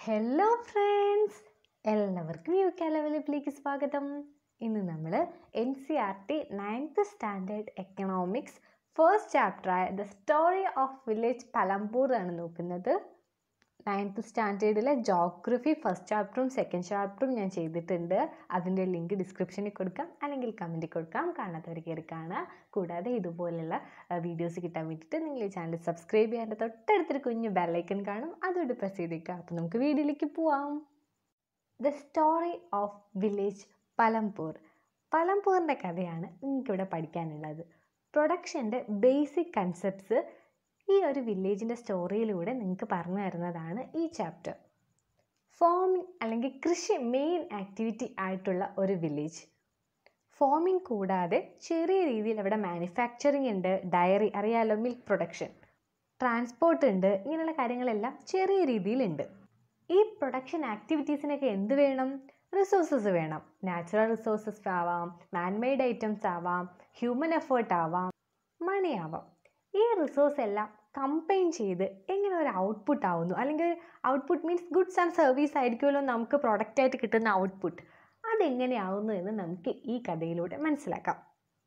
hello friends എല്ലാവർക്കും U K ലെവലിലേക്ക് സ്വാഗതം ഇന്ന് നമ്മൾ N C R T ninth standard economics first ചാപ്റ്ററായ the story of village Palampur ആണ് നോക്കുന്നത് നയൻത്ത് സ്റ്റാൻഡേർഡിലെ ജോഗ്രഫി ഫസ്റ്റ് ചാപ്റ്ററും സെക്കൻഡ് ചാപ്റ്ററും ഞാൻ ചെയ്തിട്ടുണ്ട് അതിൻ്റെ ലിങ്ക് ഡിസ്ക്രിപ്ഷനിൽ കൊടുക്കാം അല്ലെങ്കിൽ കമൻറ്റിൽ കൊടുക്കാം കാണാത്തവർ കയറി കാണുക കൂടാതെ ഇതുപോലുള്ള വീഡിയോസ് കിട്ടാൻ വേണ്ടിയിട്ട് നിങ്ങൾ ഈ ചാനൽ സബ്സ്ക്രൈബ് ചെയ്യാൻ്റെ തൊട്ടടുത്തൊരു കുഞ്ഞു ബെല്ലൈക്കൺ കാണും അതുകൊണ്ട് പ്രസ് ചെയ്തേക്കുക അപ്പോൾ നമുക്ക് വീഡിയോയിലേക്ക് പോവാം the story of village Palampur പലംപൂറിൻ്റെ കഥയാണ് നിങ്ങൾക്കിവിടെ പഠിക്കാനുള്ളത് പ്രൊഡക്ഷൻ്റെ ബേസിക് കൺസെപ്റ്റ്സ് ഈ ഒരു വില്ലേജിൻ്റെ സ്റ്റോറിയിലൂടെ നിങ്ങൾക്ക് പറഞ്ഞു തരുന്നതാണ് ഈ ചാപ്റ്റർ ഫോമിംഗ് അല്ലെങ്കിൽ കൃഷി മെയിൻ ആക്ടിവിറ്റി ആയിട്ടുള്ള ഒരു വില്ലേജ് ഫോമിംഗ് കൂടാതെ ചെറിയ രീതിയിൽ അവിടെ മാനുഫാക്ചറിങ് ഉണ്ട് ഡയറി അറിയാലോ മിൽക്ക് പ്രൊഡക്ഷൻ ട്രാൻസ്പോർട്ട് ഉണ്ട് ഇങ്ങനെയുള്ള കാര്യങ്ങളെല്ലാം ചെറിയ രീതിയിലുണ്ട് ഈ പ്രൊഡക്ഷൻ ആക്ടിവിറ്റീസിനൊക്കെ എന്ത് വേണം റിസോഴ്സസ് വേണം നാച്ചുറൽ റിസോഴ്സസ് ആവാം മാൻമെയ്ഡ് ഐറ്റംസ് ആവാം ഹ്യൂമൻ എഫേർട്ട് ആവാം മണി ആവാം ഈ റിസോഴ്സ് എല്ലാം കമ്പൈൻ ചെയ്ത് എങ്ങനെ ഒരു ഔട്ട്പുട്ട് ആവുന്നു അല്ലെങ്കിൽ output means goods and service ആയിരിക്കുമല്ലോ നമുക്ക് പ്രൊഡക്റ്റായിട്ട് കിട്ടുന്ന ഔട്ട്പുട്ട് അതെങ്ങനെയാവുന്നു എന്ന് നമുക്ക് ഈ കഥയിലൂടെ മനസ്സിലാക്കാം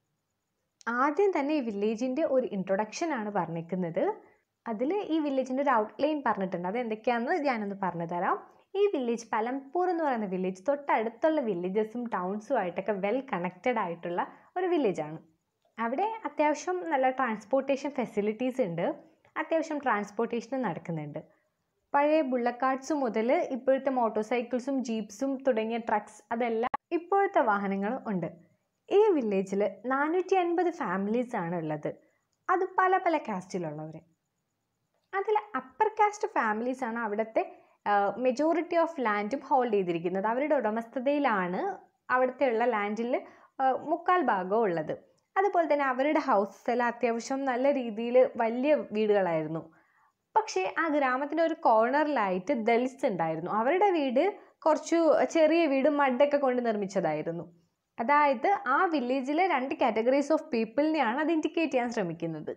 ആദ്യം തന്നെ ഈ വില്ലേജിൻ്റെ ഒരു ഇൻട്രൊഡക്ഷൻ ആണ് പറഞ്ഞിരിക്കുന്നത് അതിൽ ഈ വില്ലേജിൻ്റെ ഒരു ഔട്ട്ലൈൻ പറഞ്ഞിട്ടുണ്ട് അത് എന്തൊക്കെയാണെന്ന് ഞാനൊന്ന് പറഞ്ഞു തരാം ഈ വില്ലേജ് പലംപൂർ എന്ന് പറയുന്ന വില്ലേജ് തൊട്ടടുത്തുള്ള വില്ലേജസും ടൗൺസും ആയിട്ടൊക്കെ വെൽ കണക്റ്റഡ് ആയിട്ടുള്ള ഒരു വില്ലേജാണ് അവിടെ അത്യാവശ്യം നല്ല ട്രാൻസ്പോർട്ടേഷൻ ഫെസിലിറ്റീസ് ഉണ്ട് അത്യാവശ്യം ട്രാൻസ്പോർട്ടേഷൻ നടക്കുന്നുണ്ട് പഴയ ബുള്ളറ്റ് കാർട്സ് മുതൽ ഇപ്പോഴത്തെ മോട്ടോർ സൈക്കിൾസും ജീപ്സും തുടങ്ങിയ ട്രക്സ് അതെല്ലാം ഇപ്പോഴത്തെ വാഹനങ്ങളും ഉണ്ട് ഈ വില്ലേജിൽ നാനൂറ്റി അൻപത് ഫാമിലീസ് ആണ് ഉള്ളത് അത് പല പല കാസ്റ്റിലുള്ളവർ അതിൽ അപ്പർ കാസ്റ്റ് ഫാമിലീസ് ആണ് അവിടുത്തെ മെജോറിറ്റി ഓഫ് ലാൻഡും ഹോൾഡ് ചെയ്തിരിക്കുന്നത് അവരുടെ ഉടമസ്ഥതയിലാണ് അവിടുത്തെ ഉള്ള ലാൻഡിൽ മുക്കാൽ ഭാഗവും ഉള്ളത് അതുപോലെ തന്നെ അവരുടെ ഹൗസസ് എല്ലാം അത്യാവശ്യം നല്ല രീതിയിൽ വലിയ വീടുകളായിരുന്നു പക്ഷേ ആ ഗ്രാമത്തിൻ്റെ ഒരു കോർണറിലായിട്ട് ദളിത്സ് ഉണ്ടായിരുന്നു അവരുടെ വീട് കുറച്ചു ചെറിയ വീട് മഡൊക്കെ കൊണ്ട് നിർമ്മിച്ചതായിരുന്നു അതായത് ആ വില്ലേജിലെ രണ്ട് കാറ്റഗറീസ് ഓഫ് പീപ്പിളിനെയാണ് അത് ഇൻഡിക്കേറ്റ് ചെയ്യാൻ ശ്രമിക്കുന്നത്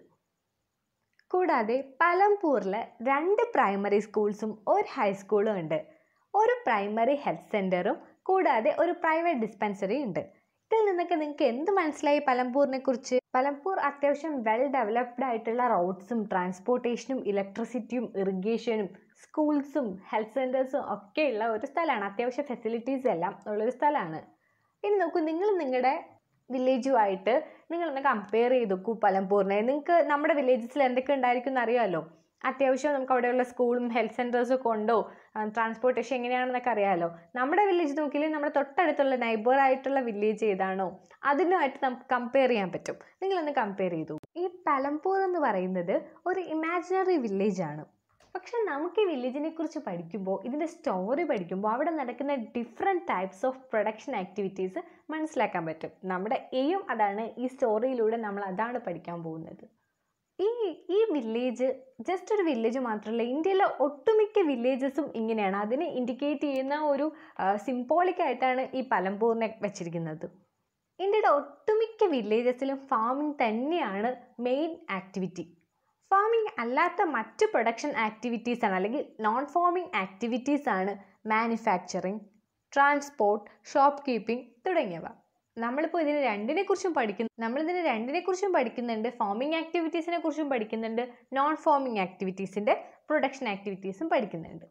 കൂടാതെ പലംപൂരിൽ രണ്ട് പ്രൈമറി സ്കൂൾസും ഒരു ഹൈസ്കൂളും ഉണ്ട് ഒരു പ്രൈമറി ഹെൽത്ത് സെൻറ്ററും കൂടാതെ ഒരു പ്രൈവറ്റ് ഡിസ്പെൻസറി ഉണ്ട് ഇതിൽ നിന്നൊക്കെ നിങ്ങൾക്ക് എന്ത് മനസ്സിലായി പലംപൂരിനെ കുറിച്ച് പലംപൂർ അത്യാവശ്യം വെൽ ഡെവലപ്ഡ് ആയിട്ടുള്ള റോഡ്സും ട്രാൻസ്പോർട്ടേഷനും ഇലക്ട്രിസിറ്റിയും ഇറിഗേഷനും സ്കൂൾസും ഹെൽത്ത് സെൻറ്റേഴ്സും ഒക്കെ ഉള്ള ഒരു സ്ഥലമാണ് അത്യാവശ്യം ഫെസിലിറ്റീസ് എല്ലാം ഉള്ളൊരു സ്ഥലമാണ് ഇനി നോക്കൂ നിങ്ങൾ നിങ്ങളുടെ വില്ലേജുമായിട്ട് നിങ്ങളൊന്ന് കമ്പയർ ചെയ്ത് നോക്കൂ പലംപൂറിനെ നിങ്ങൾക്ക് നമ്മുടെ വില്ലേജസിൽ എന്തൊക്കെ ഉണ്ടായിരിക്കും എന്ന് അറിയാമല്ലോ അത്യാവശ്യം നമുക്ക് അവിടെയുള്ള സ്കൂളും ഹെൽത്ത് സെൻറ്റേഴ്സും ഒക്കെ ഉണ്ടോ ട്രാൻസ്പോർട്ടേഷൻ എങ്ങനെയാണെന്നൊക്കെ അറിയാമല്ലോ നമ്മുടെ വില്ലേജ് നോക്കിയാൽ നമ്മുടെ തൊട്ടടുത്തുള്ള നൈബർ ആയിട്ടുള്ള വില്ലേജ് ഏതാണോ അതിനുമായിട്ട് നമുക്ക് കമ്പയർ ചെയ്യാൻ പറ്റും നിങ്ങളൊന്ന് കമ്പയർ ചെയ്തു ഈ പലംപൂർ എന്ന് പറയുന്നത് ഒരു ഇമാജിനറി വില്ലേജ് ആണ് പക്ഷെ നമുക്ക് ഈ വില്ലേജിനെ കുറിച്ച് പഠിക്കുമ്പോൾ ഇതിൻ്റെ സ്റ്റോറി പഠിക്കുമ്പോൾ അവിടെ നടക്കുന്ന different types of production activities മനസ്സിലാക്കാൻ പറ്റും നമ്മുടെ എയും അതാണ് ഈ സ്റ്റോറിയിലൂടെ നമ്മൾ അതാണ് പഠിക്കാൻ പോകുന്നത് ഈ ഈ വില്ലേജ് ജസ്റ്റ് ഒരു വില്ലേജ് മാത്രമല്ല ഇന്ത്യയിലെ ഒട്ടുമിക്ക വില്ലേജസും ഇങ്ങനെയാണ് അതിനെ ഇൻഡിക്കേറ്റ് ചെയ്യുന്ന ഒരു സിംബോളിക് ആയിട്ടാണ് ഈ പലംപൂറിനെ വെച്ചിരിക്കുന്നത് ഇന്ത്യയുടെ ഒട്ടുമിക്ക വില്ലേജസിലും ഫാമിംഗ് തന്നെയാണ് മെയിൻ ആക്ടിവിറ്റി ഫാമിംഗ് അല്ലാത്ത മറ്റ് പ്രൊഡക്ഷൻ ആക്ടിവിറ്റീസ് ആണ് അല്ലെങ്കിൽ നോൺ ഫാമിംഗ് ആക്ടിവിറ്റീസ് ആണ് മാനുഫാക്ചറിങ് ട്രാൻസ്പോർട്ട് ഷോപ്പ് കീപ്പിംഗ് തുടങ്ങിയവ നമ്മളിപ്പോൾ ഇതിന് രണ്ടിനെ കുറിച്ചും പഠിക്കുന്നു നമ്മളിതിന് രണ്ടിനെ കുറിച്ചും പഠിക്കുന്നുണ്ട് ഫാമിംഗ് ആക്ടിവിറ്റീസിനെ കുറിച്ചും പഠിക്കുന്നുണ്ട് നോൺ ഫാമിംഗ് ആക്ടിവിറ്റീസിൻ്റെ പ്രൊഡക്ഷൻ ആക്ടിവിറ്റീസും പഠിക്കുന്നുണ്ട്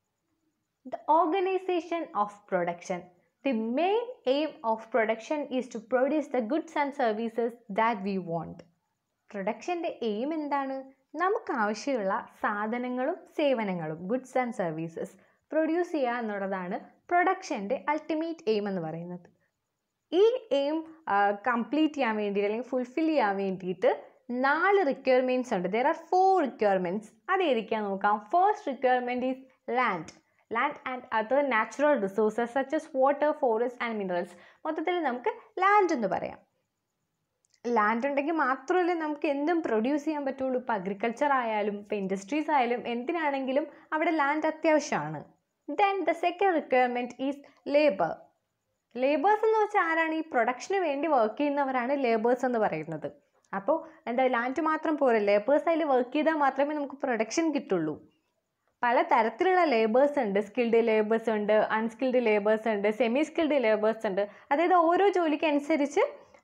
the organisation of production the main aim of production is to produce the goods and services that we want പ്രൊഡക്ഷൻ്റെ എയിം എന്താണ് നമുക്ക് ആവശ്യമുള്ള സാധനങ്ങളും സേവനങ്ങളും ഗുഡ്സ് ആൻഡ് സർവീസസ് പ്രൊഡ്യൂസ് ചെയ്യുക എന്നുള്ളതാണ് പ്രൊഡക്ഷൻ്റെ അൾട്ടിമേറ്റ് എയിം എന്ന് പറയുന്നത് ഈ എയിം കംപ്ലീറ്റ് ചെയ്യാൻ വേണ്ടിയിട്ട് അല്ലെങ്കിൽ ഫുൾഫിൽ ചെയ്യാൻ വേണ്ടിയിട്ട് നാല് റിക്വയർമെൻറ്റ്സ് ഉണ്ട് ദർ ആർ ഫോർ റിക്വയർമെൻറ്റ്സ് അത് ഏതൊക്കെയാ നോക്കാം first requirement is land land and other natural resources such as water forest and minerals മൊത്തത്തിൽ നമുക്ക് ലാൻഡ് എന്ന് പറയാം ലാൻഡ് ഉണ്ടെങ്കിൽ മാത്രമല്ലേ നമുക്ക് എന്തും പ്രൊഡ്യൂസ് ചെയ്യാൻ പറ്റുള്ളൂ ഇപ്പോൾ അഗ്രികൾച്ചർ ആയാലും ഇപ്പോൾ ഇൻഡസ്ട്രീസ് ആയാലും എന്തിനാണെങ്കിലും അവിടെ ലാൻഡ് അത്യാവശ്യമാണ് then the second requirement is labour labours എന്ന് വെച്ചാൽ ആരാണ് ഈ പ്രൊഡക്ഷന് വേണ്ടി വർക്ക് ചെയ്യുന്നവരാണ് ലേബേഴ്സ് എന്ന് പറയുന്നത് അപ്പോൾ എന്താ ലാൻഡ് മാത്രം പോരെ ലേബേഴ്സ് അതിൽ വർക്ക് ചെയ്താൽ മാത്രമേ നമുക്ക് പ്രൊഡക്ഷൻ കിട്ടുള്ളൂ പല തരത്തിലുള്ള ലേബേഴ്സ് ഉണ്ട് സ്കിൽഡ് ലേബേഴ്സ് ഉണ്ട് അൺസ്കിൽഡ് ലേബേഴ്സ് ഉണ്ട് സെമി സ്കിൽഡ് ലേബേഴ്സ് ഉണ്ട് അതായത് ഓരോ ജോലിക്ക് അനുസരിച്ച്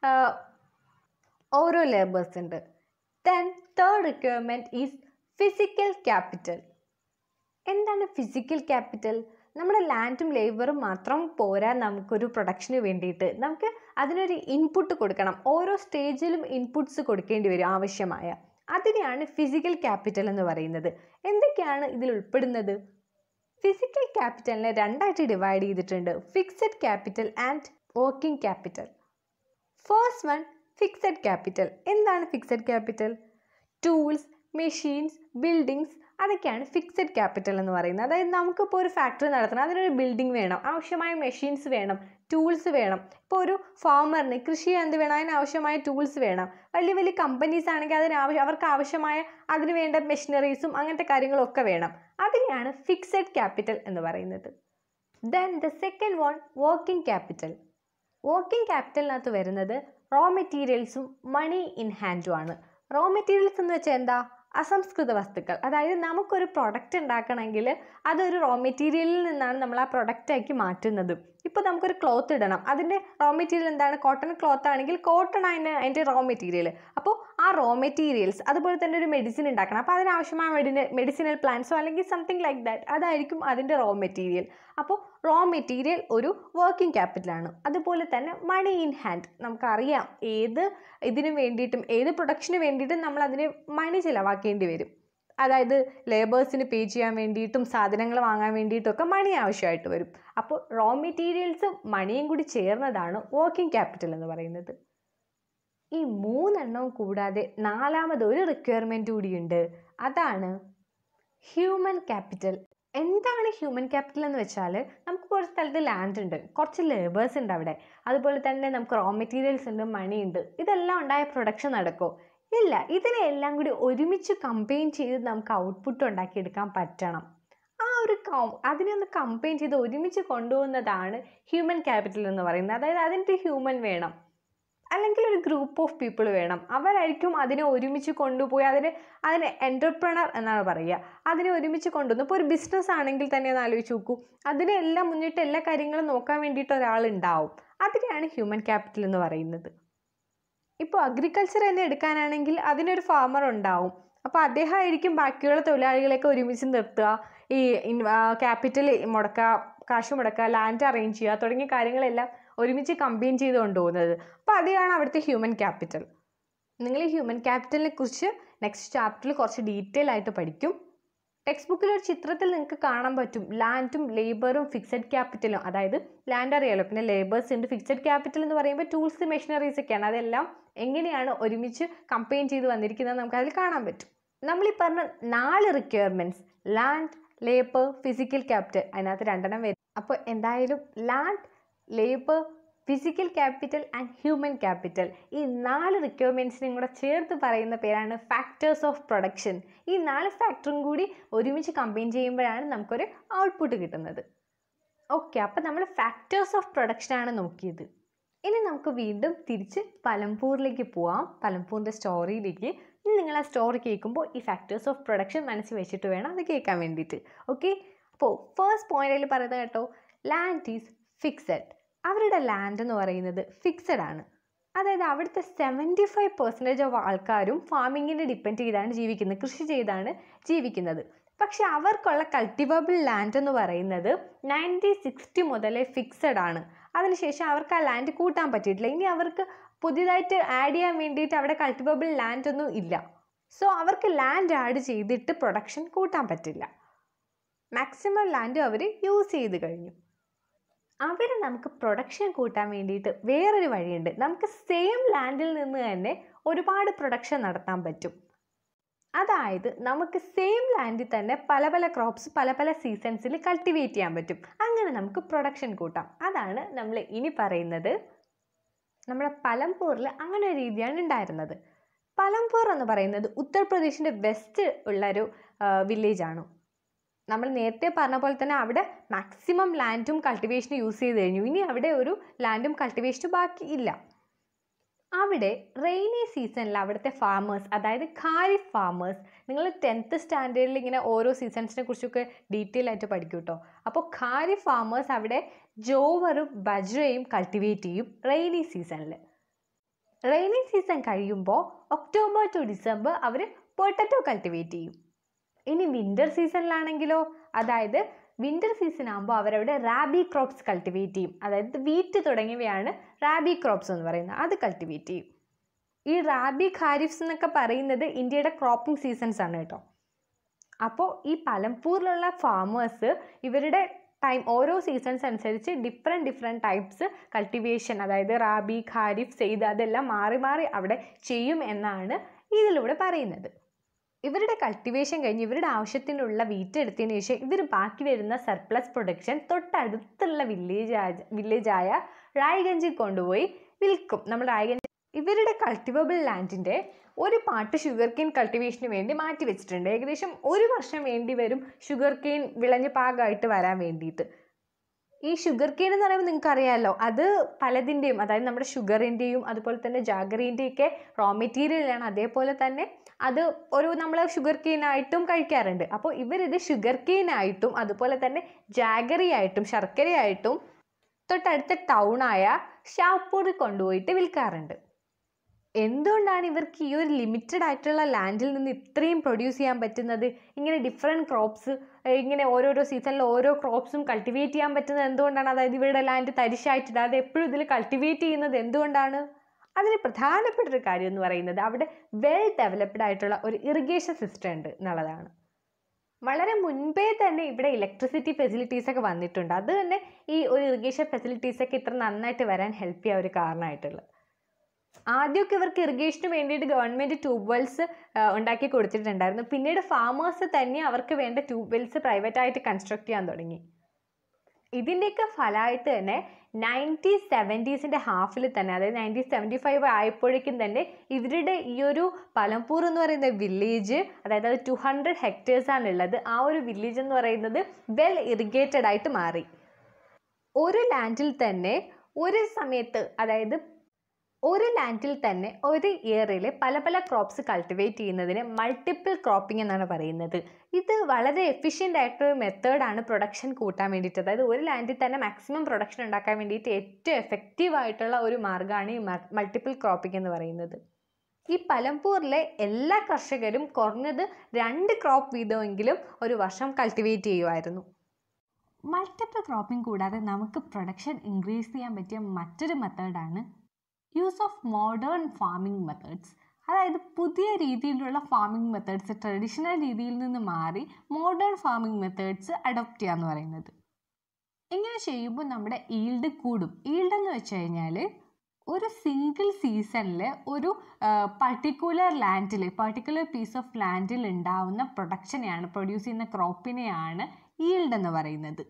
ഓരോ ലേബേഴ്സ് ഉണ്ട് then third requirement is physical capital എന്താണ് ഫിസിക്കൽ ക്യാപിറ്റൽ നമ്മുടെ ലാൻഡും ലേബറും മാത്രം പോരാ നമുക്കൊരു പ്രൊഡക്ഷന് വേണ്ടിയിട്ട് നമുക്ക് അതിനൊരു ഇൻപുട്ട് കൊടുക്കണം ഓരോ സ്റ്റേജിലും ഇൻപുട്സ് കൊടുക്കേണ്ടി വരും ആവശ്യമായ അതിനെയാണ് ഫിസിക്കൽ ക്യാപിറ്റൽ എന്ന് പറയുന്നത് എന്തൊക്കെയാണ് ഇതിൽ ഉൾപ്പെടുന്നത് ഫിസിക്കൽ ക്യാപിറ്റലിനെ രണ്ടായിട്ട് ഡിവൈഡ് ചെയ്തിട്ടുണ്ട് fixed capital and working capital first one fixed capital എന്താണ് fixed capital tools machines buildings അതൊക്കെയാണ് ഫിക്സഡ് ക്യാപിറ്റൽ എന്ന് പറയുന്നത് അതായത് നമുക്കിപ്പോൾ ഒരു ഫാക്ടറി നടത്തണം അതിനൊരു ബിൽഡിംഗ് വേണം ആവശ്യമായ മെഷീൻസ് വേണം ടൂൾസ് വേണം ഇപ്പോൾ ഒരു ഫാമറിന് കൃഷി എന്ത് വേണം അതിന് ആവശ്യമായ ടൂൾസ് വേണം വലിയ വലിയ കമ്പനീസ് ആണെങ്കിൽ അതിന് ആവശ്യം അവർക്ക് ആവശ്യമായ അതിന് വേണ്ട മെഷീനറീസും അങ്ങനത്തെ കാര്യങ്ങളൊക്കെ വേണം അതിനെയാണ് ഫിക്സഡ് ക്യാപിറ്റൽ എന്ന് പറയുന്നത് then the second one working capital working ക്യാപിറ്റലിനകത്ത് വരുന്നത് റോ മെറ്റീരിയൽസും മണി ഇൻ ഹാൻഡും ആണ് റോ മെറ്റീരിയൽസ് എന്ന് വെച്ചാൽ എന്താ അസംസ്കൃത വസ്തുക്കൾ അതായത് നമുക്കൊരു പ്രൊഡക്റ്റ് ഉണ്ടാക്കണമെങ്കിൽ അതൊരു റോ മെറ്റീരിയലിൽ നിന്നാണ് നമ്മൾ ആ പ്രൊഡക്റ്റാക്കി മാറ്റുന്നത് ഇപ്പോൾ നമുക്കൊരു ക്ലോത്ത് ഇടണം അതിൻ്റെ റോ മെറ്റീരിയൽ എന്താണ് കോട്ടൺ ക്ലോത്ത് ആണെങ്കിൽ കോട്ടൺ അതിന് അതിൻ്റെ റോ മെറ്റീരിയൽ അപ്പോൾ ആ റോ മെറ്റീരിയൽസ് അതുപോലെ തന്നെ ഒരു മെഡിസിൻ ഉണ്ടാക്കണം അപ്പോൾ അതിനാവശ്യമായ മെഡിന മെഡിസിനൽ പ്ലാന്റ്സോ അല്ലെങ്കിൽ സംതിങ് ലൈക്ക് ദാറ്റ് അതായിരിക്കും അതിൻ്റെ റോ മെറ്റീരിയൽ അപ്പോൾ റോ മെറ്റീരിയൽ ഒരു വർക്കിംഗ് ക്യാപിറ്റലാണ് അതുപോലെ തന്നെ മണി ഇൻ ഹാൻഡ് നമുക്കറിയാം ഏത് ഇതിന് വേണ്ടിയിട്ടും ഏത് പ്രൊഡക്ഷന് വേണ്ടിയിട്ടും നമ്മൾ അതിന് മണി ചിലവാക്കേണ്ടി വരും അതായത് ലേബേഴ്സിന് പേ ചെയ്യാൻ വേണ്ടിയിട്ടും സാധനങ്ങൾ വാങ്ങാൻ വേണ്ടിയിട്ടും ഒക്കെ മണി ആവശ്യമായിട്ട് വരും അപ്പോൾ റോ മെറ്റീരിയൽസും മണിയും കൂടി ചേർന്നതാണ് വർക്കിംഗ് ക്യാപിറ്റൽ എന്ന് പറയുന്നത് ഈ മൂന്നെണ്ണവും കൂടാതെ നാലാമത് ഒരു റിക്വയർമെൻറ്റ് കൂടിയുണ്ട് അതാണ് ഹ്യൂമൻ ക്യാപിറ്റൽ എന്താണ് ഹ്യൂമൻ ക്യാപിറ്റൽ എന്ന് വെച്ചാൽ നമുക്ക് ഒരു സ്ഥലത്ത് ലാൻഡ് ഉണ്ട് കുറച്ച് ലേബേഴ്സ് ഉണ്ട് അവിടെ അതുപോലെ തന്നെ നമുക്ക് റോ മെറ്റീരിയൽസ് ഉണ്ട് മണി ഉണ്ട് ഇതെല്ലാം ഉണ്ടായ പ്രൊഡക്ഷൻ നടക്കുമോ ഇല്ല ഇതിനെല്ലാം കൂടി ഒരുമിച്ച് കമ്പൈൻ ചെയ്ത് നമുക്ക് ഔട്ട്പുട്ട് ഉണ്ടാക്കിയെടുക്കാൻ പറ്റണം ആ ഒരു അതിനെ ഒന്ന് കമ്പൈൻ ചെയ്ത് ഒരുമിച്ച് കൊണ്ടുപോകുന്നതാണ് ഹ്യൂമൻ ക്യാപിറ്റൽ എന്ന് പറയുന്നത് അതായത് അതിൻ്റെ ഹ്യൂമൻ വേണം അല്ലെങ്കിൽ ഒരു ഗ്രൂപ്പ് ഓഫ് പീപ്പിൾ വേണം അവരായിരിക്കും അതിനെ ഒരുമിച്ച് കൊണ്ടുപോയി അതിന് അതിന് എൻ്റർപ്രണർ എന്നാണ് പറയുക അതിനെ ഒരുമിച്ച് കൊണ്ടുവന്നു ഇപ്പോൾ ഒരു ബിസിനസ് ആണെങ്കിൽ തന്നെ ഒന്ന് ആലോചിച്ച് നോക്കൂ അതിനെല്ലാം മുന്നിട്ട് എല്ലാ കാര്യങ്ങളും നോക്കാൻ വേണ്ടിയിട്ട് ഒരാളുണ്ടാവും അതിനെയാണ് ഹ്യൂമൻ ക്യാപിറ്റൽ എന്ന് പറയുന്നത് ഇപ്പോൾ അഗ്രികൾച്ചർ തന്നെ എടുക്കാനാണെങ്കിൽ അതിനൊരു ഫാമർ ഉണ്ടാവും അപ്പോൾ അദ്ദേഹമായിരിക്കും ബാക്കിയുള്ള തൊഴിലാളികളെയൊക്കെ ഒരുമിച്ച് നിർത്തുക ഈ ക്യാപിറ്റൽ മുടക്കുക കാശ് മുടക്കുക ലാൻഡ് അറേഞ്ച് ചെയ്യുക തുടങ്ങിയ കാര്യങ്ങളെല്ലാം ഒരുമിച്ച് കമ്പൈൻ ചെയ്ത് കൊണ്ടുപോകുന്നത് അപ്പോൾ അതാണ് അവിടുത്തെ ഹ്യൂമൻ ക്യാപിറ്റൽ നിങ്ങൾ ഈ ഹ്യൂമൻ ക്യാപിറ്റലിനെ കുറിച്ച് നെക്സ്റ്റ് ചാപ്റ്ററിൽ കുറച്ച് ഡീറ്റെയിൽ ആയിട്ട് പഠിക്കും ടെക്സ്റ്റ് ബുക്കിൽ ഒരു ചിത്രത്തിൽ നിങ്ങൾക്ക് കാണാൻ പറ്റും ലാൻഡും ലേബറും ഫിക്സഡ് ക്യാപിറ്റലും അതായത് ലാൻഡ് അറിയാലോ പിന്നെ ലേബേഴ്സ് ഉണ്ട് ഫിക്സഡ് ക്യാപിറ്റൽ എന്ന് പറയുമ്പോൾ ടൂൾസ് മെഷീനറീസ് ഒക്കെയാണ് അതെല്ലാം എങ്ങനെയാണ് ഒരുമിച്ച് കമ്പൈൻ ചെയ്ത് വന്നിരിക്കുന്നത് നമുക്ക് അതിൽ കാണാൻ പറ്റും നമ്മൾ ഈ പറഞ്ഞ നാല് requirements land labour physical capital അതിനകത്ത് രണ്ടെണ്ണം വരും അപ്പോൾ എന്തായാലും land labour physical capital and human capital ഈ നാല് റിക്വയർമെൻറ്റ്സിനെയും കൂടെ ചേർത്ത് പറയുന്ന പേരാണ് ഫാക്ടേഴ്സ് ഓഫ് പ്രൊഡക്ഷൻ ഈ നാല് ഫാക്ടറും കൂടി ഒരുമിച്ച് കമ്പൈൻ ചെയ്യുമ്പോഴാണ് നമുക്കൊരു ഔട്ട്പുട്ട് കിട്ടുന്നത് ഓക്കെ അപ്പോൾ നമ്മൾ ഫാക്ടേഴ്സ് ഓഫ് പ്രൊഡക്ഷനാണ് നോക്കിയത് ഇനി നമുക്ക് വീണ്ടും തിരിച്ച് പലംപൂരിലേക്ക് പോവാം പലംപൂരിൻ്റെ സ്റ്റോറിയിലേക്ക് ഇനി നിങ്ങൾ ആ സ്റ്റോറി കേൾക്കുമ്പോൾ ഈ ഫാക്ടേഴ്സ് ഓഫ് പ്രൊഡക്ഷൻ മനസ്സിൽ വെച്ചിട്ട് വേണം അത് കേൾക്കാൻ വേണ്ടിയിട്ട് ഓക്കെ അപ്പോൾ ഫസ്റ്റ് പോയിന്റിൽ പറയുന്നത് കേട്ടോ ലാൻഡ് ഈസ് ഫിക്സഡ് അവരുടെ ലാൻഡ് എന്ന് പറയുന്നത് ഫിക്സഡ് ആണ് അതായത് അവിടുത്തെ സെവൻറ്റി ഫൈവ് പെർസെൻറ്റേജ് ഓഫ് ആൾക്കാരും ഫാമിങ്ങിനെ ഡിപ്പെൻഡ് ചെയ്താണ് ജീവിക്കുന്നത് കൃഷി ചെയ്താണ് ജീവിക്കുന്നത് പക്ഷെ അവർക്കുള്ള കൾട്ടിവബിൾ ലാൻഡ് എന്ന് പറയുന്നത് നയൻറ്റി സിക്സ്റ്റി മുതലേ ഫിക്സഡ് ആണ് അതിനുശേഷം അവർക്ക് ആ ലാൻഡ് കൂട്ടാൻ പറ്റിയിട്ടില്ല ഇനി അവർക്ക് പുതിയതായിട്ട് ആഡ് ചെയ്യാൻ വേണ്ടിയിട്ട് അവിടെ കൾട്ടിവബിൾ ലാൻഡ് ഒന്നും ഇല്ല സോ അവർക്ക് ലാൻഡ് ആഡ് ചെയ്തിട്ട് പ്രൊഡക്ഷൻ കൂട്ടാൻ പറ്റില്ല മാക്സിമം ലാൻഡ് അവർ യൂസ് ചെയ്ത് കഴിഞ്ഞു അവിടെ നമുക്ക് പ്രൊഡക്ഷൻ കൂട്ടാൻ വേണ്ടിയിട്ട് വേറൊരു വഴിയുണ്ട് നമുക്ക് സെയിം ലാൻഡിൽ നിന്ന് തന്നെ ഒരുപാട് പ്രൊഡക്ഷൻ നടത്താൻ പറ്റും അതായത് നമുക്ക് സെയിം ലാൻഡിൽ തന്നെ പല പല ക്രോപ്സ് പല പല സീസൺസിൽ കൾട്ടിവേറ്റ് ചെയ്യാൻ പറ്റും അങ്ങനെ നമുക്ക് പ്രൊഡക്ഷൻ കൂട്ടാം അതാണ് നമ്മൾ ഇനി പറയുന്നത് നമ്മുടെ പലംപൂറിൽ അങ്ങനെ ഒരു രീതിയാണ് ഉണ്ടായിരുന്നത് പലംപൂർ എന്ന് പറയുന്നത് ഉത്തർപ്രദേശിൻ്റെ വെസ്റ്റ് ഉള്ളൊരു വില്ലേജ് ആണ് നമ്മൾ നേരത്തെ പറഞ്ഞ പോലെ തന്നെ അവിടെ മാക്സിമം ലാൻഡും കൾട്ടിവേഷനും യൂസ് ചെയ്ത് കഴിഞ്ഞു ഇനി അവിടെ ഒരു ലാൻഡും കൾട്ടിവേഷനും ബാക്കി ഇല്ല അവിടെ റെയിനി സീസണിൽ അവിടുത്തെ ഫാമേഴ്സ് അതായത് ഖാരിഫ് ഫാമേഴ്സ് നിങ്ങൾ ടെൻത്ത് സ്റ്റാൻഡേർഡിൽ ഇങ്ങനെ ഓരോ സീസൺസിനെ കുറിച്ചൊക്കെ ഡീറ്റെയിൽ ആയിട്ട് പഠിക്കും കേട്ടോ അപ്പോൾ ഖാരി ഫാമേഴ്സ് അവിടെ ജോവറും ബജ്രയും കൾട്ടിവേറ്റ് ചെയ്യും റെയിനി സീസണിൽ റെയിനി സീസൺ കഴിയുമ്പോൾ ഒക്ടോബർ ടു ഡിസംബർ അവർ പൊട്ടറ്റോ കൾട്ടിവേറ്റ് ചെയ്യും ഇനി വിൻ്റർ സീസണിലാണെങ്കിലോ അതായത് വിൻ്റർ സീസൺ ആകുമ്പോൾ അവരവിടെ റാബി ക്രോപ്സ് കൾട്ടിവേറ്റ് ചെയ്യും അതായത് വീറ്റ് തുടങ്ങിയവയാണ് റാബി ക്രോപ്സ് എന്ന് പറയുന്നത് അത് കൾട്ടിവേറ്റ് ചെയ്യും ഈ റാബി ഖാരിഫ്സ് എന്നൊക്കെ പറയുന്നത് ഇന്ത്യയുടെ ക്രോപ്പിംഗ് സീസൺസ് ആണ് കേട്ടോ അപ്പോൾ ഈ പലംപൂരിലുള്ള ഫാമേഴ്സ് ഇവരുടെ ടൈം ഓരോ സീസൺസ് അനുസരിച്ച് ഡിഫറെൻറ്റ് ഡിഫറെൻറ്റ് ടൈപ്സ് കൾട്ടിവേഷൻ അതായത് റാബി ഖാരിഫ് സെയ്ത് അതെല്ലാം മാറി മാറി അവിടെ ചെയ്യും എന്നാണ് ഇതിലൂടെ പറയുന്നത് ഇവരുടെ കൾട്ടിവേഷൻ കഴിഞ്ഞ് ഇവരുടെ ആവശ്യത്തിനുള്ള വീറ്റ് എടുത്തതിന് ശേഷം ഇവർ ബാക്കി വരുന്ന സർപ്ലസ് പ്രൊഡക്ഷൻ തൊട്ടടുത്തുള്ള വില്ലേജ് വില്ലേജായ റായ്ഗഞ്ചിൽ കൊണ്ടുപോയി വിൽക്കും നമ്മൾ റായ്ഗഞ്ച് ഇവരുടെ കൾട്ടിവബിൾ ലാൻഡിൻ്റെ ഒരു പാട്ട് ഷുഗർ കെയിൻ കൾട്ടിവേഷന് വേണ്ടി മാറ്റി വെച്ചിട്ടുണ്ട് ഏകദേശം ഒരു വർഷം വേണ്ടി വരും ഷുഗർ കെയിൻ വിളഞ്ഞ് പാകമായിട്ട് വരാൻ വേണ്ടിയിട്ട് ഈ ഷുഗർ കെയിൻ എന്ന് പറയുമ്പോൾ നിങ്ങൾക്ക് അറിയാമല്ലോ അത് പലതിൻ്റെയും അതായത് നമ്മുടെ ഷുഗറിൻ്റെയും അതുപോലെ തന്നെ ജാഗറിൻ്റെയൊക്കെ റോ മെറ്റീരിയലാണ് അതേപോലെ തന്നെ അത് ഒരു നമ്മൾ ഷുഗർ കെയിനായിട്ടും കഴിക്കാറുണ്ട് അപ്പോൾ ഇവരിത് ഷുഗർ കെയിനായിട്ടും അതുപോലെ തന്നെ ജാഗറി ആയിട്ടും ശർക്കരയായിട്ടും തൊട്ടടുത്ത ടൗണായ ഷാപ്പൂറിൽ കൊണ്ടുപോയിട്ട് വിൽക്കാറുണ്ട് എന്തുകൊണ്ടാണ് ഇവർക്ക് ഈ ഒരു ലിമിറ്റഡ് ആയിട്ടുള്ള ലാൻഡിൽ നിന്ന് ഇത്രയും പ്രൊഡ്യൂസ് ചെയ്യാൻ പറ്റുന്നത് ഇങ്ങനെ ഡിഫറെൻറ്റ് ക്രോപ്സ് ഇങ്ങനെ ഓരോരോ സീസണിൽ ഓരോ ക്രോപ്സും കൾട്ടിവേറ്റ് ചെയ്യാൻ പറ്റുന്നത് എന്തുകൊണ്ടാണ് അതായത് ഇവരുടെ ലാൻഡ് തരിശായിട്ടിടാതെ എപ്പോഴും ഇതിൽ കൾട്ടിവേറ്റ് ചെയ്യുന്നത് എന്തുകൊണ്ടാണ് അതിന് പ്രധാനപ്പെട്ട ഒരു കാര്യം എന്ന് പറയുന്നത് അവിടെ വെൽ ഡെവലപ്ഡ് ആയിട്ടുള്ള ഒരു ഇറിഗേഷൻ സിസ്റ്റം ഉണ്ട് എന്നുള്ളതാണ് വളരെ മുൻപേ തന്നെ ഇവിടെ ഇലക്ട്രിസിറ്റി ഫെസിലിറ്റീസ് ഒക്കെ വന്നിട്ടുണ്ട് അത് തന്നെ ഈ ഒരു ഇറിഗേഷൻ ഫെസിലിറ്റീസ് ഒക്കെ ഇത്ര നന്നായിട്ട് വരാൻ ഹെൽപ്പ് ചെയ്യാൻ ഒരു കാരണമായിട്ടുള്ളത് ആദ്യമൊക്കെ ഇവർക്ക് ഇറിഗേഷന് വേണ്ടിയിട്ട് ഗവൺമെൻറ് ട്യൂബ് വെൽസ് ഉണ്ടാക്കി കൊടുത്തിട്ടുണ്ടായിരുന്നു പിന്നീട് ഫാമേഴ്സ് തന്നെ അവർക്ക് വേണ്ട ട്യൂബ് വെൽസ് പ്രൈവറ്റായിട്ട് കൺസ്ട്രക്ട് ചെയ്യാൻ തുടങ്ങി ഇതിൻ്റെയൊക്കെ ഫലമായിട്ട് തന്നെ നയൻറ്റീൻ സെവൻറ്റീസിൻ്റെ ഹാഫിൽ തന്നെ അതായത് നയൻറ്റീൻ സെവൻറ്റി ഫൈവ് ആയപ്പോഴേക്കും തന്നെ ഇവരുടെ ഈ ഒരു പലംപൂർ എന്ന് പറയുന്ന വില്ലേജ് അതായത് അത് ടു ഹൺഡ്രഡ് ഹെക്ടേഴ്സാണ് ഉള്ളത് ആ ഒരു വില്ലേജ് എന്ന് പറയുന്നത് വെൽ ഇറിഗേറ്റഡ് ആയിട്ട് മാറി ഒരു ലാൻഡിൽ തന്നെ ഒരു സമയത്ത് അതായത് ഒരു ലാൻഡിൽ തന്നെ ഒരു ഇയറിൽ പല പല ക്രോപ്സ് കൾട്ടിവേറ്റ് ചെയ്യുന്നതിന് മൾട്ടിപ്പിൾ ക്രോപ്പിംഗ് എന്നാണ് പറയുന്നത് ഇത് വളരെ എഫിഷ്യൻ്റ് ആയിട്ടൊരു മെത്തേഡാണ് പ്രൊഡക്ഷൻ കൂട്ടാൻ വേണ്ടിയിട്ട് അതായത് ഒരു ലാൻഡിൽ തന്നെ മാക്സിമം പ്രൊഡക്ഷൻ ഉണ്ടാക്കാൻ വേണ്ടിയിട്ട് ഏറ്റവും എഫക്റ്റീവ് ആയിട്ടുള്ള ഒരു മാർഗ്ഗമാണ് ഈ മൾട്ടിപ്പിൾ ക്രോപ്പിംഗ് എന്ന് പറയുന്നത് ഈ പലംപൂരിലെ എല്ലാ കർഷകരും കുറഞ്ഞത് രണ്ട് ക്രോപ്പ് വീതമെങ്കിലും ഒരു വർഷം കൾട്ടിവേറ്റ് ചെയ്യുമായിരുന്നു മൾട്ടിപ്പിൾ ക്രോപ്പിംഗ് കൂടാതെ നമുക്ക് പ്രൊഡക്ഷൻ ഇൻക്രീസ് ചെയ്യാൻ പറ്റിയ മറ്റൊരു മെത്തേഡാണ് use of modern farming methods അതായത് പുതിയ രീതിയിലുള്ള ഫാമിംഗ് മെത്തേഡ്സ് ട്രഡീഷണൽ രീതിയിൽ നിന്ന് മാറി മോഡേൺ ഫാമിംഗ് മെത്തേഡ്സ് അഡോപ്റ്റ് ചെയ്യുക എന്ന് പറയുന്നത് ഇങ്ങനെ ചെയ്യുമ്പോൾ നമ്മുടെ ഈൽഡ് കൂടും ഈൽഡ് എന്ന് വെച്ച് കഴിഞ്ഞാൽ ഒരു സിംഗിൾ സീസണിൽ ഒരു പർട്ടിക്കുലർ ലാൻഡിൽ പർട്ടിക്കുലർ പീസ് ഓഫ് ലാൻഡിൽ ഉണ്ടാവുന്ന പ്രൊഡക്ഷനെയാണ് പ്രൊഡ്യൂസ് ചെയ്യുന്ന ക്രോപ്പിനെയാണ് ഈൽഡ് എന്ന് പറയുന്നത്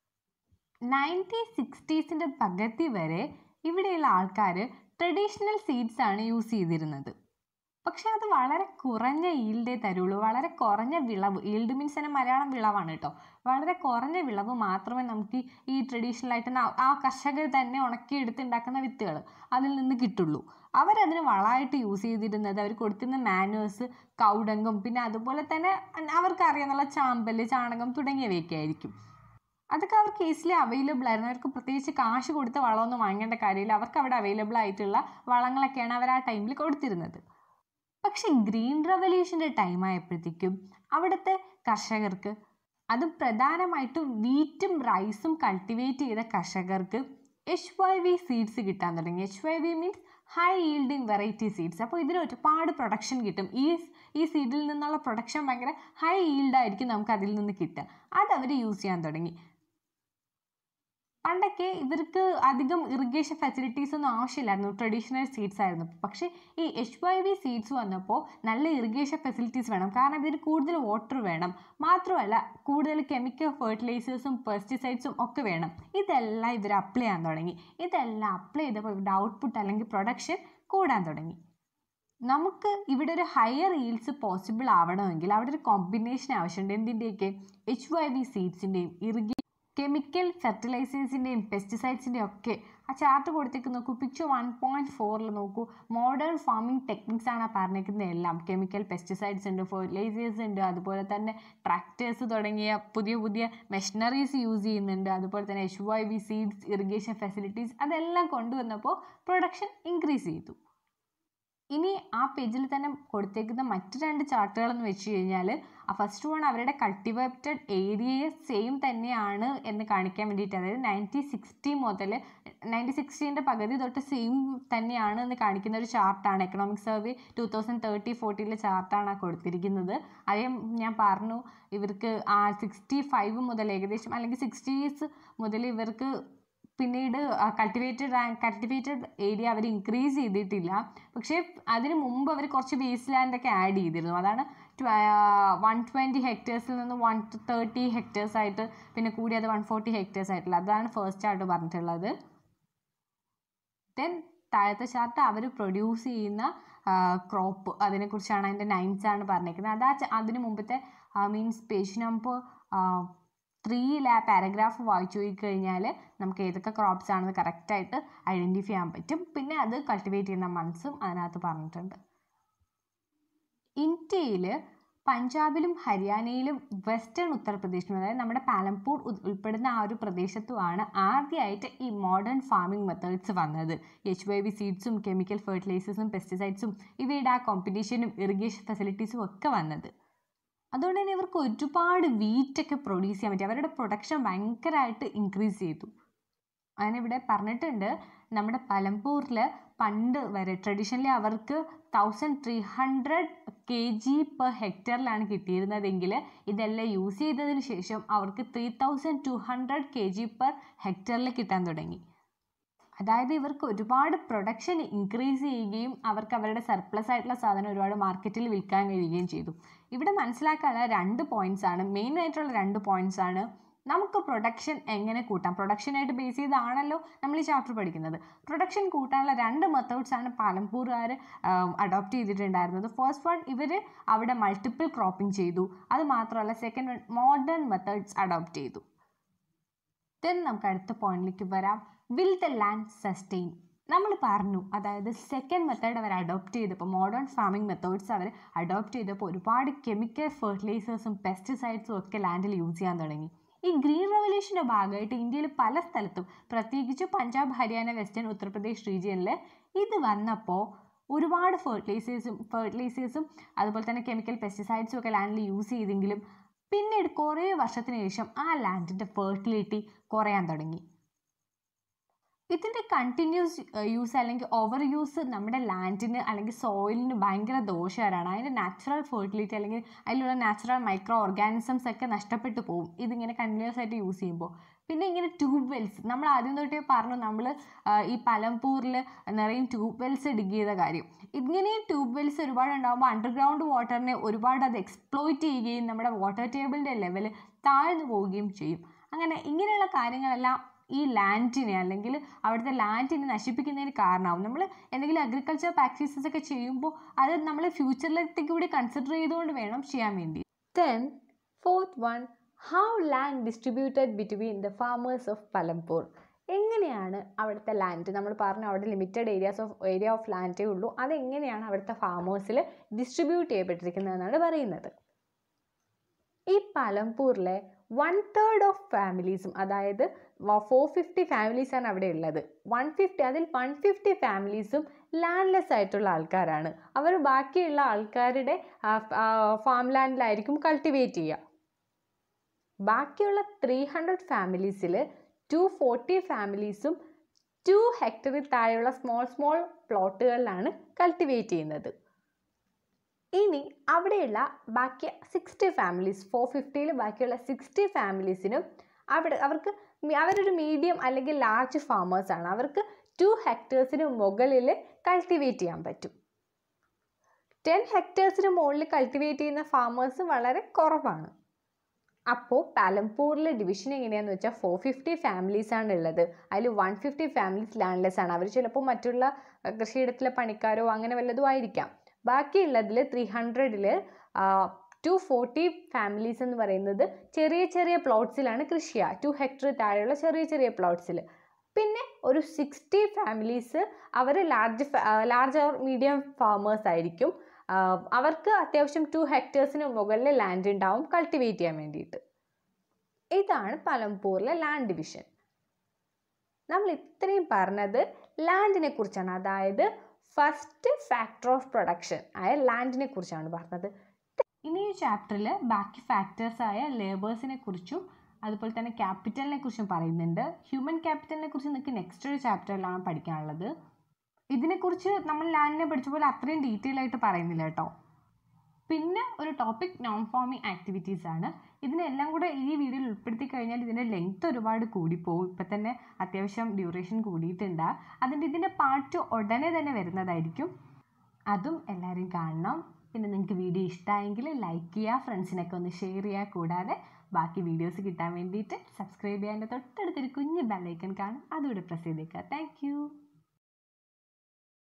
നയൻറ്റീൻ സിക്സ്റ്റീസിൻ്റെ പകുതി വരെ ഇവിടെയുള്ള ആൾക്കാർ ട്രഡീഷണൽ സീഡ്സ് ആണ് യൂസ് ചെയ്തിരുന്നത് പക്ഷെ അത് വളരെ കുറഞ്ഞ ഈൽഡേ തരുള്ളൂ വളരെ കുറഞ്ഞ വിളവ് ഈൽഡ് മീൻസ് തന്നെ മലയാളം വിളവാണ് കേട്ടോ വളരെ കുറഞ്ഞ വിളവ് മാത്രമേ നമുക്ക് ഈ ട്രഡീഷണൽ ആയിട്ട് ആ കർഷകർ തന്നെ ഉണക്കിയെടുത്ത് ഉണ്ടാക്കുന്ന വിത്തുകൾ അതിൽ നിന്ന് കിട്ടുള്ളൂ അവരതിന് വളമായിട്ട് യൂസ് ചെയ്തിരുന്നത് അവർ കൊടുത്തിരുന്ന മാനുവേഴ്സ് കൗഡങ്കും പിന്നെ അതുപോലെ തന്നെ അവർക്ക് അറിയാവുന്ന ചാമ്പൽ ചാണകം തുടങ്ങിയവയൊക്കെ ആയിരിക്കും അതൊക്കെ അവർക്ക് ഈസിലി അവൈലബിൾ ആയിരുന്നു അവർക്ക് പ്രത്യേകിച്ച് കാശ് കൊടുത്ത് വളമൊന്നും വാങ്ങേണ്ട കാര്യമില്ല അവർക്ക് അവിടെ അവൈലബിൾ ആയിട്ടുള്ള വളങ്ങളൊക്കെയാണ് അവർ ആ ടൈമിൽ കൊടുത്തിരുന്നത് പക്ഷെ ഗ്രീൻ റവല്യൂഷൻ്റെ ടൈം ആയപ്പോഴത്തേക്കും അവിടുത്തെ കർഷകർക്ക് അതും പ്രധാനമായിട്ടും വീറ്റും റൈസും കൾട്ടിവേറ്റ് ചെയ്ത കർഷകർക്ക് എച്ച് വൈ വി സീഡ്സ് കിട്ടാൻ തുടങ്ങി H Y V means high yielding variety seeds അപ്പോൾ ഇതിന് ഒരുപാട് പ്രൊഡക്ഷൻ കിട്ടും ഈ ഈ സീഡിൽ നിന്നുള്ള പ്രൊഡക്ഷൻ ഭയങ്കര ഹൈ ഈൽഡായിരിക്കും നമുക്ക് അതിൽ നിന്ന് കിട്ടുക അത് അവർ യൂസ് ചെയ്യാൻ തുടങ്ങി പണ്ടൊക്കെ ഇവർക്ക് അധികം ഇറിഗേഷൻ ഫെസിലിറ്റീസ് ഒന്നും ആവശ്യമില്ലായിരുന്നു ട്രഡീഷണൽ സീഡ്സ് ആയിരുന്നു പക്ഷേ ഈ എച്ച് വൈ വി സീഡ്സ് വന്നപ്പോൾ നല്ല ഇറിഗേഷൻ ഫെസിലിറ്റീസ് വേണം കാരണം ഇതിന് കൂടുതൽ വാട്ടർ വേണം മാത്രമല്ല കൂടുതൽ കെമിക്കൽ ഫെർട്ടിലൈസേഴ്സും പെസ്റ്റിസൈഡ്സും ഒക്കെ വേണം ഇതെല്ലാം ഇവർ അപ്ലൈ ചെയ്യാൻ തുടങ്ങി ഇതെല്ലാം അപ്ലൈ ചെയ്തപ്പോൾ ഇവരുടെ ഔട്ട്പുട്ട് അല്ലെങ്കിൽ പ്രൊഡക്ഷൻ കൂടാൻ തുടങ്ങി നമുക്ക് ഇവിടെ ഒരു ഹയർ ഈൽഡ്സ് പോസിബിൾ ആവണമെങ്കിൽ അവിടെ ഒരു കോമ്പിനേഷൻ ആവശ്യമുണ്ട് എന്തിൻ്റെയൊക്കെ എച്ച് വൈ വി സീഡ്സിൻ്റെയും ഇറിഗേ കെമിക്കൽ ഫെർട്ടിലൈസേഴ്സിൻ്റെയും പെസ്റ്റിസൈഡ്സിൻ്റെയും ഒക്കെ ആ ചാർട്ട് കൊടുത്തേക്ക് നോക്കൂ പിക്ചർ വൺ പോയിൻറ്റ് ഫോറിൽ നോക്കൂ മോഡേൺ ഫാമിംഗ് ടെക്നിക്സ് ആണ് പറഞ്ഞേക്കുന്നത് എല്ലാം കെമിക്കൽ പെസ്റ്റിസൈഡ്സ് ഉണ്ട് ഫെർട്ടിലൈസേഴ്സ് ഉണ്ട് അതുപോലെ തന്നെ ട്രാക്ടേഴ്സ് തുടങ്ങിയ പുതിയ പുതിയ മെഷീനറീസ് യൂസ് ചെയ്യുന്നുണ്ട് അതുപോലെ തന്നെ H Y V seeds irrigation facilities അതെല്ലാം കൊണ്ടുവന്നപ്പോൾ പ്രൊഡക്ഷൻ ഇൻക്രീസ് ചെയ്തു ഇനി ആ പേജിൽ തന്നെ കൊടുത്തേക്കുന്ന മറ്റു രണ്ട് ചാർട്ടുകൾ എന്ന് വെച്ച് കഴിഞ്ഞാൽ ഫസ്റ്റ് വൺ അവരുടെ കൾട്ടിവേറ്റഡ് ഏരിയയെ സെയിം തന്നെയാണ് എന്ന് കാണിക്കാൻ വേണ്ടിയിട്ട് അതായത് നയൻറ്റീൻ സിക്സ്റ്റി മുതൽ നയൻറ്റീൻ സിക്സ്റ്റീൻ്റെ പകുതി തൊട്ട് സെയിം തന്നെയാണ് എന്ന് കാണിക്കുന്ന ഒരു ചാർട്ടാണ് economic survey two thousand thirty ഫോർട്ടിയിലെ ചാർട്ടാണ് ആ കൊടുത്തിരിക്കുന്നത് അതേ ഞാൻ പറഞ്ഞു ഇവർക്ക് ആ സിക്സ്റ്റി ഫൈവ് മുതൽ ഏകദേശം അല്ലെങ്കിൽ സിക്സ്റ്റീസ് മുതൽ ഇവർക്ക് പിന്നീട് കൾട്ടിവേറ്റഡ് കൾട്ടിവേറ്റഡ് ഏരിയ അവർ ഇൻക്രീസ് ചെയ്തിട്ടില്ല പക്ഷേ അതിന് മുമ്പ് അവർ കുറച്ച് വേസ്റ്റ് ലാൻഡ് ഒക്കെ ആഡ് ചെയ്തിരുന്നു അതാണ് വൺ ട്വൻറ്റി ഹെക്ടേഴ്സിൽ നിന്ന് വൺ തേർട്ടി ഹെക്ടേഴ്സ് ആയിട്ട് പിന്നെ കൂടി അത് വൺ ഫോർട്ടി ഹെക്ടേഴ്സ് ആയിട്ടുള്ള അതാണ് ഫസ്റ്റ് ആയിട്ട് പറഞ്ഞിട്ടുള്ളത് ദെൻ താഴത്തെ ചാർട്ട് അവർ പ്രൊഡ്യൂസ് ചെയ്യുന്ന ക്രോപ്പ് അതിനെക്കുറിച്ചാണ് അതിൻ്റെ നൈൻസ് ആണ് പറഞ്ഞേക്കുന്നത് അത് ആ ച- അതിന് മുമ്പത്തെ മീൻസ് പേജ് നമ്പർ ത്രീയിൽ ആ പാരഗ്രാഫ് വായിച്ചു പോയി കഴിഞ്ഞാൽ നമുക്ക് ഏതൊക്കെ ക്രോപ്സ് ആണെന്ന് കറക്റ്റായിട്ട് ഐഡൻറ്റിഫൈ ചെയ്യാൻ പറ്റും പിന്നെ അത് കൾട്ടിവേറ്റ് ചെയ്യുന്ന മന്ത്സും അതിനകത്ത് പറഞ്ഞിട്ടുണ്ട് ഇന്ത്യയിൽ പഞ്ചാബിലും ഹരിയാനയിലും വെസ്റ്റേൺ ഉത്തർപ്രദേശിലും അതായത് നമ്മുടെ പാലംപൂർ ഉൾ- ഉൾപ്പെടുന്ന ആ ഒരു പ്രദേശത്തുമാണ് ആദ്യമായിട്ട് ഈ മോഡേൺ ഫാമിംഗ് മെത്തേഡ്സ് വന്നത് എച്ച് വൈ വി സീഡ്സും കെമിക്കൽ ഫെർട്ടിലൈസേഴ്സും പെസ്റ്റിസൈഡ്സും ഇവയുടെ ആ കോമ്പറ്റീഷനും ഇറിഗേഷൻ ഫെസിലിറ്റീസും ഒക്കെ വന്നത് അതുകൊണ്ട് തന്നെ ഇവർക്ക് ഒരുപാട് വീറ്റൊക്കെ പ്രൊഡ്യൂസ് ചെയ്യാൻ പറ്റി അവരുടെ പ്രൊഡക്ഷൻ ഭയങ്കരമായിട്ട് ഇൻക്രീസ് ചെയ്തു അതിനിവിടെ പറഞ്ഞിട്ടുണ്ട് നമ്മുടെ പലംപൂരിൽ പണ്ട് വരെ ട്രഡീഷണലി അവർക്ക് thousand three hundred K G per ഹെക്ടറിലാണ് കിട്ടിയിരുന്നതെങ്കിൽ ഇതെല്ലാം യൂസ് ചെയ്തതിന് ശേഷം അവർക്ക് three thousand two hundred K G per ഹെക്ടറിൽ കിട്ടാൻ തുടങ്ങി അതായത് ഇവർക്ക് ഒരുപാട് പ്രൊഡക്ഷൻ ഇൻക്രീസ് ചെയ്യുകയും അവർക്ക് അവരുടെ സർപ്ലസ് ആയിട്ടുള്ള സാധനം ഒരുപാട് മാർക്കറ്റിൽ വിൽക്കാൻ കഴിയുകയും ചെയ്തു ഇവിടെ മനസ്സിലാക്കാനുള്ള രണ്ട് പോയിന്റ്സ് ആണ് മെയിൻ ആയിട്ടുള്ള രണ്ട് പോയിന്റ്സ് ആണ് നമുക്ക് പ്രൊഡക്ഷൻ എങ്ങനെ കൂട്ടാം പ്രൊഡക്ഷനായിട്ട് ബേസ് ചെയ്താണല്ലോ നമ്മൾ ഈ ചാപ്റ്റർ പഠിക്കുന്നത് പ്രൊഡക്ഷൻ കൂട്ടാനുള്ള രണ്ട് മെത്തേഡ്സ് ആണ് പാലംപൂറുകാർ അഡോപ്റ്റ് ചെയ്തിട്ടുണ്ടായിരുന്നത് ഫസ്റ്റ് വൺ ഇവർ അവിടെ മൾട്ടിപ്പിൾ ക്രോപ്പിംഗ് ചെയ്തു അത് മാത്രമല്ല second one modern methods adopt ചെയ്തു ദെൻ നമുക്ക് അടുത്ത പോയിന്റിലേക്ക് വരാം വിൽ ദ ലാൻഡ് സസ്റ്റെയിൻ നമ്മൾ പറഞ്ഞു അതായത് സെക്കൻഡ് മെത്തേഡ് അവർ അഡോപ്റ്റ് ചെയ്തപ്പോൾ മോഡേൺ ഫാമിംഗ് മെത്തേഡ്സ് അവർ അഡോപ്റ്റ് ചെയ്തപ്പോൾ ഒരുപാട് കെമിക്കൽ ഫെർട്ടിലൈസേഴ്സും പെസ്റ്റിസൈഡ്സും ഒക്കെ ലാൻഡിൽ യൂസ് ചെയ്യാൻ തുടങ്ങി ഈ ഗ്രീൻ റവല്യൂഷൻ്റെ ഭാഗമായിട്ട് ഇന്ത്യയിൽ പല സ്ഥലത്തും പ്രത്യേകിച്ച് പഞ്ചാബ് ഹരിയാന വെസ്റ്റേൺ ഉത്തർപ്രദേശ് റീജിയനിൽ ഇത് വന്നപ്പോൾ ഒരുപാട് ഫെർട്ടിലൈസേഴ്സും ഫെർട്ടിലൈസേഴ്സും അതുപോലെ തന്നെ കെമിക്കൽ പെസ്റ്റിസൈഡ്സും ഒക്കെ ലാൻഡിൽ യൂസ് ചെയ്തെങ്കിലും പിന്നീട് കുറേ വർഷത്തിന് ശേഷം ആ ലാൻഡിൻ്റെ ഫെർട്ടിലിറ്റി കുറയാൻ തുടങ്ങി ഇതിൻ്റെ കണ്ടിന്യൂസ് യൂസ് അല്ലെങ്കിൽ ഓവർ യൂസ് നമ്മുടെ ലാൻഡിന് അല്ലെങ്കിൽ സോയിലിന് ഭയങ്കര ദോഷകരമാണ് അതിൻ്റെ നാച്ചുറൽ ഫെർട്ടിലിറ്റി അല്ലെങ്കിൽ അതിലുള്ള നാച്ചുറൽ മൈക്രോ ഓർഗാനിസംസ് ഒക്കെ നഷ്ടപ്പെട്ടു പോകും ഇതിങ്ങനെ കണ്ടിന്യൂസ് ആയിട്ട് യൂസ് ചെയ്യുമ്പോൾ പിന്നെ ഇങ്ങനെ ട്യൂബ് വെൽസ് നമ്മൾ ആദ്യം തൊട്ടേ പറഞ്ഞു നമ്മൾ ഈ പലംപൂരിൽ നിറയും ട്യൂബ് വെൽസ് ഡിഗ് ചെയ്ത കാര്യം ഇങ്ങനെ ട്യൂബ് വെൽസ് ഒരുപാട് ഉണ്ടാകുമ്പോൾ അണ്ടർഗ്രൗണ്ട് വാട്ടറിനെ ഒരുപാട് അത് എക്സ്പ്ലോയിറ്റ് ചെയ്യുകയും നമ്മുടെ വാട്ടർ ടേബിളിൻ്റെ ലെവൽ താഴ്ന്നു പോവുകയും ചെയ്യും അങ്ങനെ ഇങ്ങനെയുള്ള കാര്യങ്ങളെല്ലാം ഈ ലാൻഡിനെ അല്ലെങ്കിൽ അവിടുത്തെ ലാൻഡിനെ നശിപ്പിക്കുന്നതിന് കാരണമാവും നമ്മൾ എന്തെങ്കിലും അഗ്രികൾച്ചർ പ്രാക്ടീസസ് ഒക്കെ ചെയ്യുമ്പോൾ അത് നമ്മൾ ഫ്യൂച്ചറിലേക്ക് കൂടി കൺസിഡർ ചെയ്തുകൊണ്ട് വേണം ചെയ്യാൻ വേണ്ടി then fourth one how land distributed between the farmers of Palampur എങ്ങനെയാണ് അവിടുത്തെ ലാൻഡ് നമ്മൾ പറഞ്ഞു അവിടെ limited areas of area of ലാൻഡേ ഉള്ളൂ അതെങ്ങനെയാണ് അവിടുത്തെ ഫാമേഴ്സിൽ ഡിസ്ട്രിബ്യൂട്ട് ചെയ്യപ്പെട്ടിരിക്കുന്നതെന്നാണ് പറയുന്നത് ഈ പലംപൂരിലെ വൺ തേർഡ് ഓഫ് ഫാമിലീസും അതായത് ഫോർ ഫിഫ്റ്റി ഫാമിലീസാണ് അവിടെ ഉള്ളത് വൺ ഫിഫ്റ്റി അതിൽ വൺ ഫിഫ്റ്റി ഫാമിലീസും ലാൻഡ്ലെസ് ആയിട്ടുള്ള ആൾക്കാരാണ് അവർ ബാക്കിയുള്ള ആൾക്കാരുടെ ഫാം ലാൻഡിലായിരിക്കും കൾട്ടിവേറ്റ് ചെയ്യുക ബാക്കിയുള്ള ത്രീ ഹൺഡ്രഡ് ഫാമിലീസിൽ ടു ഫോർട്ടി ഫാമിലീസും ടു ഹെക്ടറിൽ താഴെയുള്ള സ്മോൾ സ്മോൾ പ്ലോട്ടുകളിലാണ് കൾട്ടിവേറ്റ് ചെയ്യുന്നത് ഇനി അവിടെയുള്ള ബാക്കി സിക്സ്റ്റി ഫാമിലീസ് ഫോർ ഫിഫ്റ്റിയിൽ ബാക്കിയുള്ള സിക്സ്റ്റി ഫാമിലീസിനും അവിടെ അവർക്ക് മി- അവരൊരു മീഡിയം അല്ലെങ്കിൽ ലാർജ് ഫാമേഴ്സാണ് അവർക്ക് ടു ഹെക്ടേഴ്സിന് മുകളിൽ കൾട്ടിവേറ്റ് ചെയ്യാൻ പറ്റും ടെൻ ഹെക്ടേഴ്സിന് മുകളിൽ കൾട്ടിവേറ്റ് ചെയ്യുന്ന ഫാമേഴ്സ് വളരെ കുറവാണ് അപ്പോൾ പാലംപൂരിലെ ഡിവിഷൻ എങ്ങനെയാണെന്ന് വെച്ചാൽ ഫോർ ഫിഫ്റ്റി ഫാമിലീസ് ആണ് ഉള്ളത് അതിൽ വൺ ഫിഫ്റ്റി ഫാമിലീസ് ലാൻഡ്ലെസ് ആണ് അവർ ചിലപ്പോൾ മറ്റുള്ള അഹ്, കൃഷിയിടത്തിലെ പണിക്കാരോ അങ്ങനെ വല്ലതും ആയിരിക്കാം ബാക്കിയുള്ളതിൽ ത്രീ ഹൺഡ്രഡിൽ ടു ഫോർട്ടി ഫാമിലീസ് എന്ന് പറയുന്നത് ചെറിയ ചെറിയ പ്ലോട്ട്സിലാണ് കൃഷി ചെയ്യുക ടു ഹെക്ടർ താഴെയുള്ള ചെറിയ ചെറിയ പ്ലോട്ട്സിൽ പിന്നെ ഒരു സിക്സ്റ്റി ഫാമിലീസ് അവർ large large or medium farmers ആയിരിക്കും ആഹ് അവർക്ക് അത്യാവശ്യം ടു ഹെക്ടേഴ്സിന് മുകളിൽ ലാൻഡ് ഉണ്ടാവും കൾട്ടിവേറ്റ് ചെയ്യാൻ വേണ്ടിയിട്ട് ഇതാണ് പലംപൂരിലെ ലാൻഡ് ഡിവിഷൻ നമ്മൾ ഇത്രയും പറഞ്ഞത് ലാൻഡിനെ കുറിച്ചാണ് അതായത് ഫസ്റ്റ് ഫാക്ടർ ഓഫ് പ്രൊഡക്ഷൻ ആയ ലാൻഡിനെ കുറിച്ചാണ് പറഞ്ഞത് ഇനി ഈ ചാപ്റ്ററിൽ ബാക്കി ഫാക്ടേഴ്സ് ആയ ലേബേഴ്സിനെ കുറിച്ചും അതുപോലെ തന്നെ ക്യാപിറ്റലിനെ കുറിച്ചും പറയുന്നുണ്ട് ഹ്യൂമൻ ക്യാപിറ്റലിനെ കുറിച്ച് നിങ്ങൾക്ക് നെക്സ്റ്റ് ഒരു ചാപ്റ്ററിലാണ് പഠിക്കാനുള്ളത് ഇതിനെക്കുറിച്ച് നമ്മൾ ലാൻഡിനെ പഠിച്ച പോലെ അത്രയും ഡീറ്റെയിൽ ആയിട്ട് പറയുന്നില്ല കേട്ടോ പിന്നെ ഒരു ടോപ്പിക് നോൺ ഫോമിങ് ആക്ടിവിറ്റീസ് ആണ് ഇതിനെല്ലാം കൂടെ ഈ വീഡിയോയിൽ ഉൾപ്പെടുത്തി കഴിഞ്ഞാൽ ഇതിൻ്റെ ലെങ്ത് ഒരുപാട് കൂടിപ്പോവും ഇപ്പം തന്നെ അത്യാവശ്യം ഡ്യൂറേഷൻ കൂടിയിട്ടുണ്ട് അതിൻ്റെ ഇതിൻ്റെ പാർട്ട് ഉടനെ തന്നെ വരുന്നതായിരിക്കും അതും എല്ലാവരും കാണണം പിന്നെ നിങ്ങൾക്ക് വീഡിയോ ഇഷ്ടമായെങ്കിൽ ലൈക്ക് ചെയ്യുക ഫ്രണ്ട്സിനൊക്കെ ഒന്ന് ഷെയർ ചെയ്യുക കൂടാതെ ബാക്കി വീഡിയോസ് കിട്ടാൻ വേണ്ടിയിട്ട് സബ്സ്ക്രൈബ് ചെയ്യാൻ്റെ തൊട്ടടുത്തൊരു കുഞ്ഞ് ബെല്ലൈക്കൺ കാണും അതുകൂടെ പ്രസ് ചെയ്തേക്കുക താങ്ക്